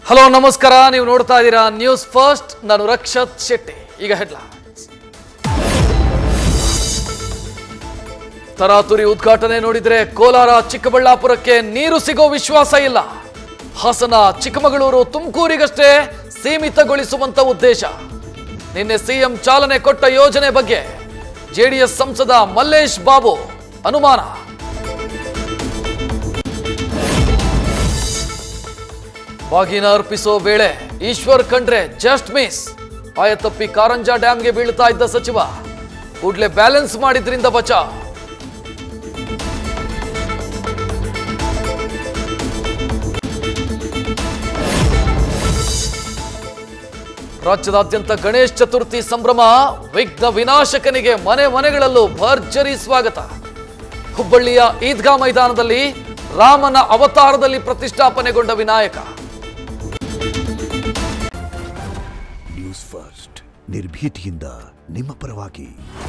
hello ನಮಸ್ಕಾರ ನೀವು ನೋಡ್ತಾ ಇದ್ದೀರಾ ನ್ಯೂಸ್ ಫಸ್ಟ್ ನಾನು ರಕ್ಷತ್ ಶೆಟ್ಟಿ ಈಗ ಹೆಡ್ಲೈನ್ಸ್ ತರಾತುರಿ ಉದ್ಘಾಟನೆ ನೋಡಿದ್ರೆ ಕೋಲಾರ ಚಿಕ್ಕಬಳ್ಳಾಪುರಕ್ಕೆ ನೀರು ಸಿಗೋ ವಿಶ್ವಾಸ ಇಲ್ಲ ಹಾಸನ ಚಿಕ್ಕಮಗಳೂರು ತುಮಕೂರಿಗಷ್ಟೇ ಸೀಮಿತಗೊಳಿಸುವಂತ ಉದ್ದೇಶ ನಿನ್ನೆ ಸಿಎಂ ಚಾಲನೆ ಕೊಟ್ಟ ಯೋಜನೆ ಬಗ್ಗೆ ಜೆಡಿಎಸ್ ಸಂಸದ ಮಲ್ಲೇಶ್ ಬಾಬು ಅನುಮಾನ ಬಾಗಿನ ಅರ್ಪಿಸೋ ವೇಳೆ ಈಶ್ವರ್ ಖಂಡ್ರೆ ಜಸ್ಟ್ ಮಿಸ್ ಆಯತಪ್ಪಿ ಕಾರಂಜ ಡ್ಯಾಂಗೆ ಬೀಳ್ತಾ ಇದ್ದ ಸಚಿವ ಕೂಡಲೇ ಬ್ಯಾಲೆನ್ಸ್ ಮಾಡಿದ್ರಿಂದ ಬಚಾವ್ ರಾಜ್ಯದಾದ್ಯಂತ ಗಣೇಶ್ ಚತುರ್ಥಿ ಸಂಭ್ರಮ ವಿಘ್ನ ವಿನಾಶಕನಿಗೆ ಮನೆ ಮನೆಗಳಲ್ಲೂ ಭರ್ಜರಿ ಸ್ವಾಗತ ಹುಬ್ಬಳ್ಳಿಯ ಈದ್ಗಾ ಮೈದಾನದಲ್ಲಿ ರಾಮನ ಅವತಾರದಲ್ಲಿ ಪ್ರತಿಷ್ಠಾಪನೆಗೊಂಡ ವಿನಾಯಕ ನ್ಯೂಸ್ ಫಸ್ಟ್ ನಿರ್ಭೀತಿಯಿಂದ ನಿಮ್ಮ ಪರವಾಗಿ